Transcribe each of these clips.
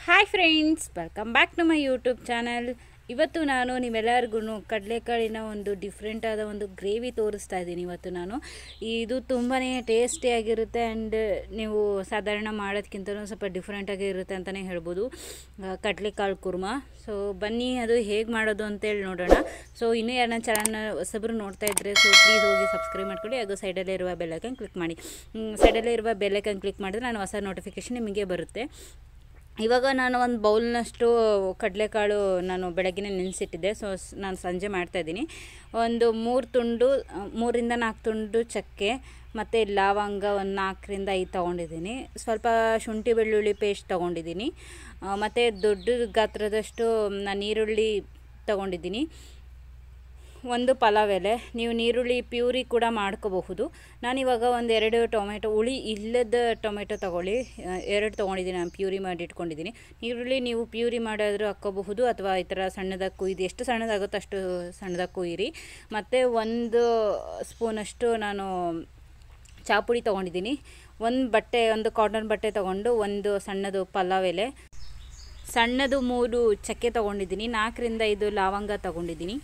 hi friends welcome back to my YouTube channel ಇವತ್ತು ನಾನು ನಿಮ್ಮೆಲ್ಲರಿಗೂ ಕಡಲೆಕಾಳಿನ ಒಂದು ಡಿಫ್ರೆಂಟ್ ಆದ ಒಂದು ಗ್ರೇವಿ ತೋರಿಸ್ತಾ ಇದ್ದೀನಿ ಇವತ್ತು ನಾನು ಇದು ತುಂಬಾ ಟೇಸ್ಟಿಯಾಗಿರುತ್ತೆ ಆ್ಯಂಡ್ ನೀವು ಸಾಧಾರಣ ಮಾಡೋದಕ್ಕಿಂತ ಸ್ವಲ್ಪ ಡಿಫ್ರೆಂಟಾಗಿ ಇರುತ್ತೆ ಅಂತಲೇ ಹೇಳ್ಬೋದು ಆ, ಕಡಲೆಕಾಳು ಕುರ್ಮಾ ಸೊ ಬನ್ನಿ ಅದು ಹೇಗೆ ಮಾಡೋದು ಅಂತೇಳಿ ನೋಡೋಣ ಸೊ ಇನ್ನೂ ಯಾರು ನನ್ನ ಚಾನಲ್ನ ಹೊಸಬ್ರು ನೋಡ್ತಾ ಇದ್ದರೆ ಸೊ ಪ್ಲೀಸ್ ಹೋಗಿ ಸಬ್ಸ್ಕ್ರೈಬ್ ಮಾಡ್ಕೊಳ್ಳಿ ಹಾಗೂ ಸೈಡಲ್ಲೇ ಇರುವ ಬೆಲ್ಲೈಕನ್ ಕ್ಲಿಕ್ ಮಾಡಿ ಸೈಡಲ್ಲೇ ಇರುವ ಬೆಲ್ಲೈಕನ್ ಕ್ಲಿಕ್ ಮಾಡಿದ್ರೆ ನಾನು ಹೊಸ ನೋಟಿಫಿಕೇಷನ್ ನಿಮಗೆ ಬರುತ್ತೆ ಇವಾಗ ನಾನು ಒಂದು ಬೌಲ್ನಷ್ಟು ಕಡಲೆಕಾಳು ನಾನು ಬೆಳಗ್ಗೆನೇ ನೆನೆಸಿಟ್ಟಿದ್ದೆ ಸೊ ಸ್- ನಾನು ಸಂಜೆ ಮಾಡ್ತಾಯಿದ್ದೀನಿ ಒಂದು ಮೂರು ತುಂಡು ಆ, ಮೂರಿಂದ ನಾಲ್ಕು ತುಂಡು ಚಕ್ಕೆ ಮತ್ತು ಲವಂಗ ಒಂದು ನಾಲ್ಕರಿಂದ ಐದು ತೊಗೊಂಡಿದ್ದೀನಿ ಸ್ವಲ್ಪ ಶುಂಠಿ ಬೆಳ್ಳುಳ್ಳಿ ಪೇಸ್ಟ್ ತೊಗೊಂಡಿದ್ದೀನಿ ಮತ್ತು ದೊಡ್ಡ ಗಾತ್ರದಷ್ಟು ನಾನು ಈರುಳ್ಳಿ ತೊಗೊಂಡಿದ್ದೀನಿ ಒಂದು ಪಲಾವ್ ಎಲೆ ನೀವು ನೀರುಳ್ಳಿ ಪ್ಯೂರಿ ಕೂಡ ಮಾಡ್ಕೋಬಹುದು ನಾನಿವಾಗ ಒಂದು ಎರಡು ಟೊಮೆಟೊ ಹುಳಿ ಇಲ್ಲದ ಟೊಮೆಟೊ ತಗೊಳ್ಳಿ ಆ, ಎರಡು ತೊಗೊಂಡಿದ್ದೀನಿ ನಾನು ಪ್ಯೂರಿ ಮಾಡಿ ಇಟ್ಕೊಂಡಿದ್ದೀನಿ ಈರುಳ್ಳಿ ನೀವು ಪ್ಯೂರಿ ಮಾಡಿದ್ರೂ ಹಾಕ್ಕೋಬಹುದು ಅಥವಾ ಈ ಥರ ಸಣ್ಣದಾಗಿ ಕುಯ್ದು ಎಷ್ಟು ಸಣ್ಣದಾಗುತ್ತೋ ಅಷ್ಟು ಸಣ್ಣದಾಗಿ ಕುಯ್ಯಿರಿ ಮತ್ತು ಒಂದು ಸ್ಪೂನಷ್ಟು ನಾನು ಚಾಪುಡಿ ತೊಗೊಂಡಿದ್ದೀನಿ ಒಂದು ಬಟ್ಟೆ ಒಂದು ಕಾಟನ್ ಬಟ್ಟೆ ತೊಗೊಂಡು ಒಂದು ಸಣ್ಣದು ಪಲಾವ್ ಎಲೆ ಸಣ್ಣದು ಮೂರು ಚಕ್ಕೆ ತೊಗೊಂಡಿದ್ದೀನಿ ನಾಲ್ಕರಿಂದ ಐದು ಲವಂಗ ತೊಗೊಂಡಿದ್ದೀನಿ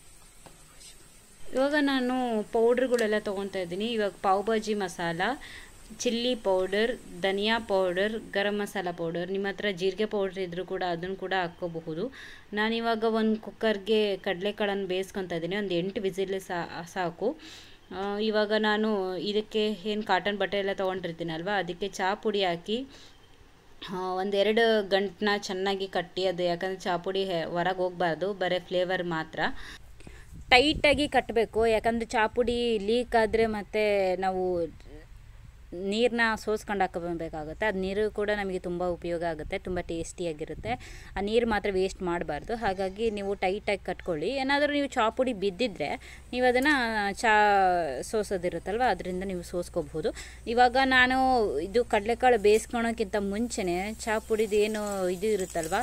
ಇವಾಗ ನಾನು ಪೌಡ್ರ್ಗಳೆಲ್ಲ ತೊಗೊತಾ ಇದ್ದೀನಿ ಇವಾಗ ಪಾವ್ ಭಾಜಿ ಮಸಾಲ ಚಿಲ್ಲಿ ಪೌಡರ್ ಧನಿಯಾ ಪೌಡರ್ ಗರಂ ಮಸಾಲ ಪೌಡರ್ ನಿಮ್ಮ ಹತ್ರ ಜೀರಿಗೆ ಪೌಡ್ರ್ ಇದ್ದರೂ ಕೂಡ ಅದನ್ನು ಕೂಡ ಹಾಕ್ಕೋಬಹುದು ನಾನಿವಾಗ ಒಂದು ಕುಕ್ಕರ್ಗೆ ಕಡಲೆಕಾಳನ್ನು ಬೇಯಿಸ್ಕೊತಾ ಇದ್ದೀನಿ ಒಂದು ಎಂಟು ವಿಸಿಲ್ ಸಾ ಸಾಕು ಆ, ಇವಾಗ ನಾನು ಇದಕ್ಕೆ ಏನು ಕಾಟನ್ ಬಟ್ಟೆ ಎಲ್ಲ ತೊಗೊಂಡಿರ್ತೀನಲ್ವ ಅದಕ್ಕೆ ಚಹಾ ಪುಡಿ ಹಾಕಿ ಆ, ಒಂದೆರಡು ಗಂಟನ್ನ ಚೆನ್ನಾಗಿ ಕಟ್ಟಿ ಅದು ಯಾಕಂದರೆ ಚಾಪುಡಿ ಹೊರಗೆ ಹೋಗಬಾರ್ದು ಬರೀ ಫ್ಲೇವರ್ ಮಾತ್ರ ಟೈಟಾಗಿ ಕಟ್ಟಬೇಕು ಯಾಕಂದರೆ ಚಾಪುಡಿ ಲೀಕ್ ಆದರೆ ಮತ್ತು ನಾವು ನೀರನ್ನ ಸೋಸ್ಕೊಂಡು ಹಾಕೋಬೇಕಾಗುತ್ತೆ ಅದು ನೀರು ಕೂಡ ನಮಗೆ ತುಂಬ ಉಪಯೋಗ ಆಗುತ್ತೆ ತುಂಬ ಟೇಸ್ಟಿಯಾಗಿರುತ್ತೆ ಆ ನೀರು ಮಾತ್ರ ವೇಸ್ಟ್ ಮಾಡಬಾರ್ದು ಹಾಗಾಗಿ ನೀವು ಟೈಟಾಗಿ ಕಟ್ಕೊಳ್ಳಿ ಏನಾದರೂ ನೀವು ಚಾಪುಡಿ ಬಿದ್ದಿದ್ರೆ ನೀವು ಅದನ್ನು ಚಾ ಸೋಸೋದಿರುತ್ತಲ್ವ ಅದರಿಂದ ನೀವು ಸೋಸ್ಕೋಬಹುದು ಇವಾಗ ನಾನು ಇದು ಕಡಲೆಕಾಳು ಬೇಯಿಸ್ಕೊಳೋಕ್ಕಿಂತ ಮುಂಚೆನೇ ಚಾಪುಡಿದು ಏನು ಇದು ಇರುತ್ತಲ್ವ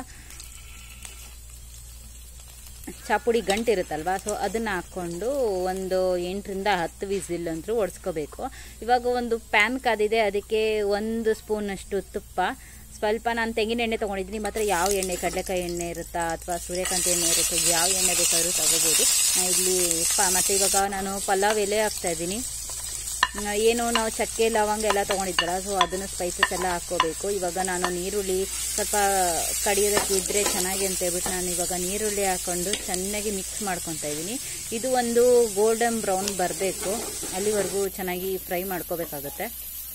ಚಾಪುಡಿ ಗಂಟು ಇರುತ್ತಲ್ವ ಸೊ ಅದನ್ನು ಹಾಕ್ಕೊಂಡು ಒಂದು ಎಂಟರಿಂದ ಹತ್ತು ವಿಸಿಲ್ ಅಂತೂ ಒಡ್ಸ್ಕೋಬೇಕು ಇವಾಗ ಒಂದು ಪ್ಯಾನ್ ಕಾದಿದೆ ಅದಕ್ಕೆ ಒಂದು ಸ್ಪೂನಷ್ಟು ತುಪ್ಪ ಸ್ವಲ್ಪ ನಾನು ತೆಂಗಿನ ಎಣ್ಣೆ ತೊಗೊಂಡಿದ್ದೀನಿ ಮಾತ್ರ ಯಾವ ಎಣ್ಣೆ ಕಡಲೆಕಾಯಿ ಎಣ್ಣೆ ಇರುತ್ತಾ ಅಥವಾ ಸೂರ್ಯಕಾಂತಿ ಎಣ್ಣೆ ಇರುತ್ತೆ ಯಾವ ಎಣ್ಣೆ ಬೇಕಾದರೂ ತೊಗೋಬೋದು ನಾನು ಇಲ್ಲಿ ಪ ಮತ್ತು ಇವಾಗ ನಾನು ಪಲಾವ್ ಎಲೆ ಹಾಕ್ತಾಯಿದ್ದೀನಿ ಏನು ನಾವು ಚಕ್ಕೆ ಲವಂಗ ಎಲ್ಲ ತೊಗೊಂಡಿದ್ವಲ್ಲ ಸೊ ಅದನ್ನು ಸ್ಪೈಸಸ್ ಎಲ್ಲ ಹಾಕ್ಕೋಬೇಕು ಇವಾಗ ನಾನು ನೀರುಳ್ಳಿ ಸ್ವಲ್ಪ ಕಡಿಯೋದಕ್ಕೆ ಇದ್ದರೆ ಚೆನ್ನಾಗಿ ಅಂತ ಹೇಳ್ಬಿಟ್ಟು ನಾನು ಇವಾಗ ನೀರುಳ್ಳಿ ಹಾಕ್ಕೊಂಡು ಚೆನ್ನಾಗಿ ಮಿಕ್ಸ್ ಮಾಡ್ಕೊತಾ ಇದ್ದೀನಿ ಇದು ಒಂದು ಗೋಲ್ಡನ್ ಬ್ರೌನ್ ಬರಬೇಕು ಅಲ್ಲಿವರೆಗೂ ಚೆನ್ನಾಗಿ ಫ್ರೈ ಮಾಡ್ಕೋಬೇಕಾಗುತ್ತೆ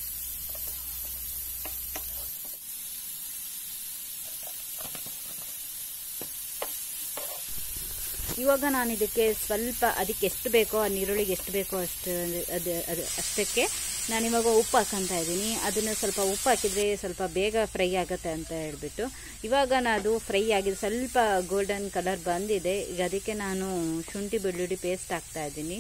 ಇವಾಗ ನಾನು ಇದಕ್ಕೆ ಸ್ವಲ್ಪ ಅದಕ್ಕೆ ಎಷ್ಟು ಬೇಕೋ ಆ ನೀರುಳ್ಳಿಗೆ ಎಷ್ಟು ಬೇಕೋ ಅಷ್ಟು ಅದು ಅದು ಅಷ್ಟಕ್ಕೆ ನಾನಿವಾಗ ಉಪ್ಪು ಹಾಕ್ಕೊತಾ ಇದ್ದೀನಿ ಅದನ್ನು ಸ್ವಲ್ಪ ಉಪ್ಪು ಹಾಕಿದರೆ ಸ್ವಲ್ಪ ಬೇಗ ಫ್ರೈ ಆಗುತ್ತೆ ಅಂತ ಹೇಳ್ಬಿಟ್ಟು ಇವಾಗ ನಾನು ಅದು ಫ್ರೈ ಆಗಿದೆ ಸ್ವಲ್ಪ ಗೋಲ್ಡನ್ ಕಲರ್ ಬಂದಿದೆ ಈಗ ಅದಕ್ಕೆ ನಾನು ಶುಂಠಿ ಬೆಳ್ಳುಳ್ಳಿ ಪೇಸ್ಟ್ ಹಾಕ್ತಾ ಇದ್ದೀನಿ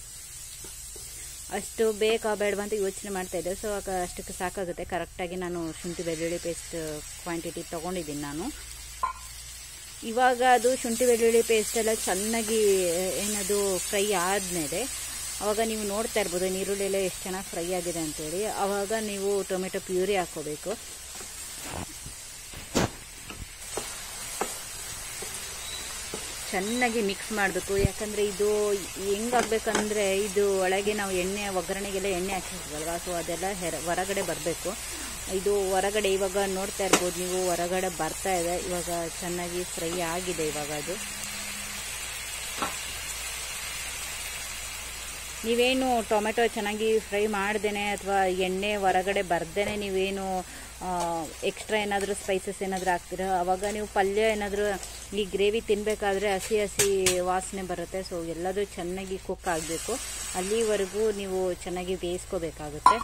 ಅಷ್ಟು ಬೇಕಾ ಬೇಡವಾ ಅಂತ ಯೋಚನೆ ಮಾಡ್ತಾ ಇದ್ದೆ ಸೊ ಆಗ ಅಷ್ಟಕ್ಕೆ ಸಾಕಾಗುತ್ತೆ ಕರೆಕ್ಟಾಗಿ ನಾನು ಶುಂಠಿ ಬೆಳ್ಳುಳ್ಳಿ ಪೇಸ್ಟ್ ಕ್ವಾಂಟಿಟಿ ತೊಗೊಂಡಿದ್ದೀನಿ ನಾನು ಇವಾಗ ಅದು ಶುಂಠಿ ಬೆಳ್ಳುಳ್ಳಿ ಪೇಸ್ಟ್ ಎಲ್ಲ ಚೆನ್ನಾಗಿ ಏನದು ಫ್ರೈ ಆದಮೇಲೆ ಆವಾಗ ನೀವು ನೋಡ್ತಾ ಇರ್ಬೋದು ನೀರುಳ್ಳಿ ಎಲ್ಲ ಎಷ್ಟು ಚೆನ್ನಾಗಿ ಫ್ರೈ ಆಗಿದೆ ಅಂತೇಳಿ ಆವಾಗ ನೀವು ಟೊಮೆಟೊ ಪ್ಯೂರಿ ಹಾಕ್ಕೋಬೇಕು ಚೆನ್ನಾಗಿ ಮಿಕ್ಸ್ ಮಾಡಬೇಕು ಯಾಕಂದರೆ ಇದು ಹೆಂಗಾಗಬೇಕಂದ್ರೆ ಇದು ಒಳಗೆ ನಾವು ಎಣ್ಣೆ ಒಗ್ಗರಣೆಗೆಲ್ಲ ಎಣ್ಣೆ ಹಾಕಿರ್ತೀವಲ್ವ ಸೊ ಅದೆಲ್ಲ ಹೆರ ಹೊರಗಡೆ ಬರಬೇಕು ಇದು ಹೊರಗಡೆ ಇವಾಗ ನೋಡ್ತಾ ಇರ್ಬೋದು ನೀವು ಹೊರಗಡೆ ಬರ್ತಾ ಇದೆ ಇವಾಗ ಚೆನ್ನಾಗಿ ಫ್ರೈ ಆಗಿದೆ ಇವಾಗ ಅದು ನೀವೇನು ಟೊಮೆಟೊ ಚೆನ್ನಾಗಿ ಫ್ರೈ ಮಾಡ್ದೇನೆ ಅಥವಾ ಎಣ್ಣೆ ಹೊರಗಡೆ ಬರ್ದೇನೆ ನೀವೇನು ಎಕ್ಸ್ಟ್ರಾ ಏನಾದರೂ ಸ್ಪೈಸಸ್ ಏನಾದರೂ ಹಾಕ್ತೀರ ಆವಾಗ ನೀವು ಪಲ್ಯ ಏನಾದರೂ ಈ ಗ್ರೇವಿ ತಿನ್ನಬೇಕಾದ್ರೆ ಹಸಿ ಹಸಿ ವಾಸನೆ ಬರುತ್ತೆ ಸೊ ಎಲ್ಲದೂ ಚೆನ್ನಾಗಿ ಕುಕ್ ಆಗಬೇಕು ಅಲ್ಲಿವರೆಗೂ ನೀವು ಚೆನ್ನಾಗಿ ಬೇಯಿಸ್ಕೋಬೇಕಾಗುತ್ತೆ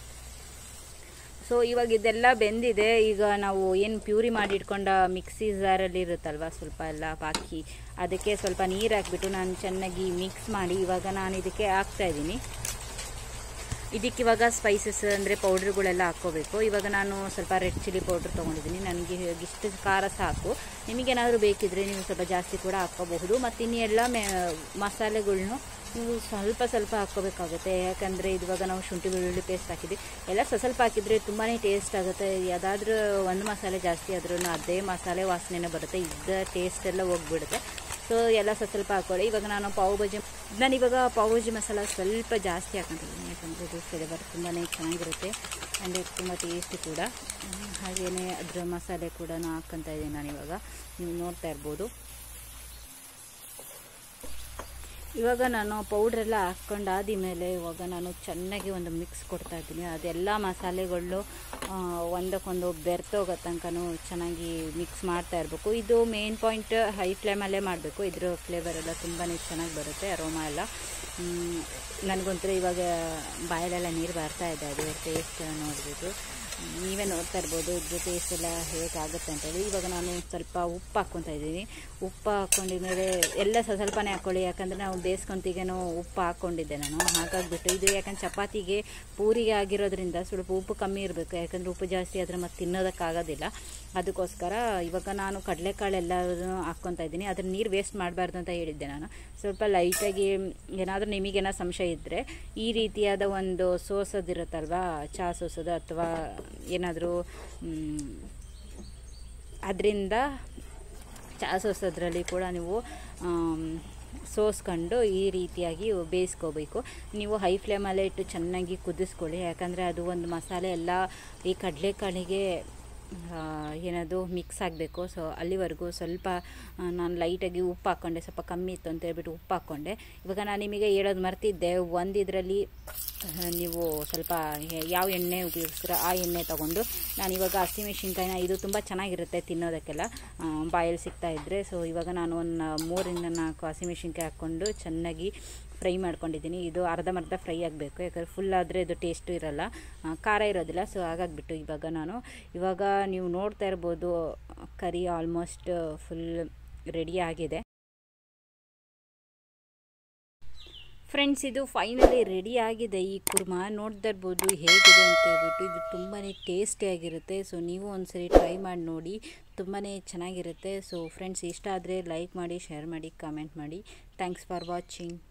ಸೊ ಇವಾಗ ಇದೆಲ್ಲ ಬೆಂದಿದೆ ಈಗ ನಾವು ಏನು ಪ್ಯೂರಿ ಮಾಡಿ ಇಟ್ಕೊಂಡ ಮಿಕ್ಸಿ ಜಾರಲ್ಲಿ ಇರುತ್ತಲ್ವ ಸ್ವಲ್ಪ ಎಲ್ಲ ಹಾಕಿ ಅದಕ್ಕೆ ಸ್ವಲ್ಪ ನೀರು ಹಾಕ್ಬಿಟ್ಟು ನಾನು ಚೆನ್ನಾಗಿ ಮಿಕ್ಸ್ ಮಾಡಿ ಇವಾಗ ನಾನು ಇದಕ್ಕೆ ಹಾಕ್ತಾ ಇದ್ದೀನಿ ಇದಕ್ಕೆ ಇವಾಗ ಸ್ಪೈಸಸ್ ಅಂದರೆ ಪೌಡ್ರ್ಗಳೆಲ್ಲ ಹಾಕ್ಕೋಬೇಕು ಇವಾಗ ನಾನು ಸ್ವಲ್ಪ ರೆಡ್ ಚಿಲ್ಲಿ ಪೌಡ್ರ್ ತೊಗೊಂಡಿದ್ದೀನಿ ನನಗೆ ಇಷ್ಟು ಖಾರ ಸಾಕು ನಿಮಗೇನಾದರೂ ಬೇಕಿದ್ರೆ ನೀವು ಸ್ವಲ್ಪ ಜಾಸ್ತಿ ಕೂಡ ಹಾಕ್ಕೋಬಹುದು ಮತ್ತು ಇನ್ನು ಎಲ್ಲ ಮೆ ಮಸಾಲೆಗಳ್ನು ನೀವು ಸ್ವಲ್ಪ ಸ್ವಲ್ಪ ಹಾಕ್ಕೋಬೇಕಾಗುತ್ತೆ ಯಾಕಂದರೆ ಇವಾಗ ನಾವು ಶುಂಠಿ ಬೆಳ್ಳುಳ್ಳಿ ಪೇಸ್ಟ್ ಹಾಕಿದ್ವಿ ಎಲ್ಲ ಸ್ವಲ್ಪ ಸ್ವಲ್ಪ ಹಾಕಿದರೆ ತುಂಬಾ ಟೇಸ್ಟ್ ಆಗುತ್ತೆ ಯಾವುದಾದ್ರೂ ಒಂದು ಮಸಾಲೆ ಜಾಸ್ತಿ ಆದ್ರೂ ಅದೇ ಮಸಾಲೆ ವಾಸನೆನೇ ಬರುತ್ತೆ ಇದ್ದ ಟೇಸ್ಟ್ ಎಲ್ಲ ಹೋಗ್ಬಿಡುತ್ತೆ ಸೊ ಎಲ್ಲ ಸ್ವಲ್ಪ ಸ್ವಲ್ಪ ಹಾಕ್ಕೊಳ್ಳಿ ಇವಾಗ ನಾನು ಪಾವ್ ಭಾಜಿ ನಾನು ಇವಾಗ ಪಾವ್ ಭಾಜಿ ಮಸಾಲ ಸ್ವಲ್ಪ ಜಾಸ್ತಿ ಹಾಕೊಂಡಿದ್ದೀನಿ ಯಾಕಂದರೆ ಇದು ಫ್ಲೇವರ್ ತುಂಬಾ ಚೆನ್ನಾಗಿರುತ್ತೆ ಅಂದರೆ ತುಂಬ ಟೇಸ್ಟಿ ಕೂಡ ಹಾಗೆಯೇ ಅದರ ಮಸಾಲೆ ಕೂಡ ಹಾಕ್ಕೊತಾ ಇದ್ದೀನಿ ನಾನು ಇವಾಗ ನೀವು ನೋಡ್ತಾ ಇರ್ಬೋದು ಇವಾಗ ನಾನು ಪೌಡ್ರೆಲ್ಲ ಹಾಕ್ಕೊಂಡು ಮೇಲೆ ಇವಾಗ ನಾನು ಚೆನ್ನಾಗಿ ಒಂದು ಮಿಕ್ಸ್ ಕೊಡ್ತಾ ಇದ್ದೀನಿ ಅದೆಲ್ಲ ಮಸಾಲೆಗಳು ಒಂದಕ್ಕೊಂದು ಬೆರ್ತೋಗೋ ತನಕನೂ ಚೆನ್ನಾಗಿ ಮಿಕ್ಸ್ ಮಾಡ್ತಾ ಇರಬೇಕು ಇದು ಮೇನ್ ಪಾಯಿಂಟ್ ಹೈ ಫ್ಲೇಮಲ್ಲೇ ಮಾಡಬೇಕು ಇದ್ರ ಫ್ಲೇವರ್ ಎಲ್ಲ ತುಂಬಾ ಚೆನ್ನಾಗಿ ಬರುತ್ತೆ ಅರೋಮಾ ಎಲ್ಲ ನನಗಂತೂ ಇವಾಗ ಬಾಯಲ್ಲೆಲ್ಲ ನೀರು ಬರ್ತಾ ಇದೆ ಅದು ಟೇಸ್ಟ್ ನೋಡಿಬಿಟ್ಟು ನೀವೇ ನೋಡ್ತಾ ಇರ್ಬೋದು ಇದ್ರ ಟೇಸ್ಟ್ ಎಲ್ಲ ಹೇಗಾಗುತ್ತೆ ಅಂತೇಳಿ ಇವಾಗ ನಾನು ಸ್ವಲ್ಪ ಉಪ್ಪು ಹಾಕ್ಕೊತಾ ಇದ್ದೀನಿ ಉಪ್ಪು ಹಾಕ್ಕೊಂಡಿದ್ಮೇಲೆ ಎಲ್ಲ ಸ್ವಲ್ಪ ಸ್ವಲ್ಪನೇ ಹಾಕ್ಕೊಳ್ಳಿ ಯಾಕಂದರೆ ನಾವು ಬೇಯಿಸ್ಕೊಂತಿಗೇನೋ ಉಪ್ಪು ಹಾಕ್ಕೊಂಡಿದ್ದೆ ನಾನು ಹಾಗಾಗಿಬಿಟ್ಟು ಇದು ಯಾಕಂದ್ರೆ ಚಪಾತಿಗೆ ಪೂರಿಗೆ ಆಗಿರೋದ್ರಿಂದ ಸ್ವಲ್ಪ ಉಪ್ಪು ಕಮ್ಮಿ ಇರಬೇಕು ಯಾಕಂದರೆ ಉಪ್ಪು ಜಾಸ್ತಿ ಆದರೆ ಮತ್ತೆ ತಿನ್ನೋದಕ್ಕಾಗೋದಿಲ್ಲ ಅದಕ್ಕೋಸ್ಕರ ಇವಾಗ ನಾನು ಕಡಲೆಕಾಳು ಎಲ್ಲರೂ ಹಾಕ್ಕೊತಾ ಇದ್ದೀನಿ ಅದ್ರ ನೀರು ವೇಸ್ಟ್ ಮಾಡಬಾರ್ದು ಅಂತ ಹೇಳಿದ್ದೆ ನಾನು ಸ್ವಲ್ಪ ಲೈಟಾಗಿ ಏನಾದರೂ ನಿಮಗೇನೋ ಸಂಶಯ ಇದ್ದರೆ ಈ ರೀತಿಯಾದ ಒಂದು ಸೋಸೋದಿರುತ್ತಲ್ವಾ ಚಹಾ ಸೋಸೋದು ಅಥವಾ ಏನಾದರೂ ಅದರಿಂದ ಚಹಾ ಸೋಸೋದ್ರಲ್ಲಿ ಕೂಡ ನೀವು ಸೋಸ್ಕೊಂಡು ಈ ರೀತಿಯಾಗಿ ಬೇಯಿಸ್ಕೋಬೇಕು ನೀವು ಹೈ ಫ್ಲೇಮಲ್ಲೇ ಇಟ್ಟು ಚೆನ್ನಾಗಿ ಕುದಿಸ್ಕೊಳ್ಳಿ ಯಾಕಂದರೆ ಅದು ಒಂದು ಮಸಾಲೆ ಎಲ್ಲ ಈ ಕಡಲೆಕಾಳಿಗೆ ಏನದು ಮಿಕ್ಸ್ ಆಗಬೇಕು ಸೊ ಅಲ್ಲಿವರೆಗೂ ಸ್ವಲ್ಪ ನಾನು ಲೈಟಾಗಿ ಉಪ್ಪು ಹಾಕ್ಕೊಂಡೆ ಸ್ವಲ್ಪ ಕಮ್ಮಿ ಇತ್ತು ಅಂತ ಹೇಳ್ಬಿಟ್ಟು ಉಪ್ಪು ಹಾಕ್ಕೊಂಡೆ ಇವಾಗ ನಾನು ನಿಮಗೆ ಹೇಳೋದು ಮರ್ತಿದ್ದೆ ಒಂದು ಇದರಲ್ಲಿ ನೀವು ಸ್ವಲ್ಪ ಯಾವ ಎಣ್ಣೆ ಉಪಯೋಗಿಸ್ತೀರೋ ಆ ಎಣ್ಣೆ ತೊಗೊಂಡು ನಾನು ಇವಾಗ ಹಸಿಮೆಣ್ಸಿನ್ಕಾಯಿನ ಇದು ತುಂಬ ಚೆನ್ನಾಗಿರುತ್ತೆ ತಿನ್ನೋದಕ್ಕೆಲ್ಲ ಬಾಯಲ್ಲಿ ಸಿಗ್ತಾ ಇದ್ದರೆ ಸೊ ಇವಾಗ ನಾನು ಒಂದು ಮೂರಿಂದ ನಾಲ್ಕು ಹಸಿಮೆಣ್ಸಿನ್ಕಾಯಿ ಹಾಕ್ಕೊಂಡು ಚೆನ್ನಾಗಿ ಫ್ರೈ ಮಾಡ್ಕೊಂಡಿದ್ದೀನಿ ಇದು ಅರ್ಧಂಬರ್ಧ ಫ್ರೈ ಆಗಬೇಕು ಯಾಕಂದರೆ ಫುಲ್ ಆದರೆ ಇದು ಟೇಸ್ಟು ಇರೋಲ್ಲ ಖಾರ ಇರೋದಿಲ್ಲ ಸೊ ಹಾಗಾಗಿಬಿಟ್ಟು ಇವಾಗ ನಾನು ಇವಾಗ ನೀವು ನೋಡ್ತಾ ಇರ್ಬೋದು ಕರಿ ಆಲ್ಮೋಸ್ಟ್ ಫುಲ್ ರೆಡಿ ಆಗಿದೆ ಫ್ರೆಂಡ್ಸ್ ಇದು ಫೈನಲಿ ರೆಡಿ ಆಗಿದೆ ಈ ಕುರ್ಮಾ ನೋಡ್ತಾ ಇರ್ಬೋದು ಹೇಗಿದೆ ಅಂತ ಹೇಳ್ಬಿಟ್ಟು ಇದು ತುಂಬಾ ಟೇಸ್ಟಿಯಾಗಿರುತ್ತೆ ಸೊ ನೀವು ಒಂದ್ಸರಿ ಟ್ರೈ ಮಾಡಿ ನೋಡಿ ತುಂಬಾ ಚೆನ್ನಾಗಿರುತ್ತೆ ಸೊ ಫ್ರೆಂಡ್ಸ್ ಇಷ್ಟ ಆದರೆ ಲೈಕ್ ಮಾಡಿ ಶೇರ್ ಮಾಡಿ ಕಮೆಂಟ್ ಮಾಡಿ ಥ್ಯಾಂಕ್ಸ್ ಫಾರ್ ವಾಚಿಂಗ್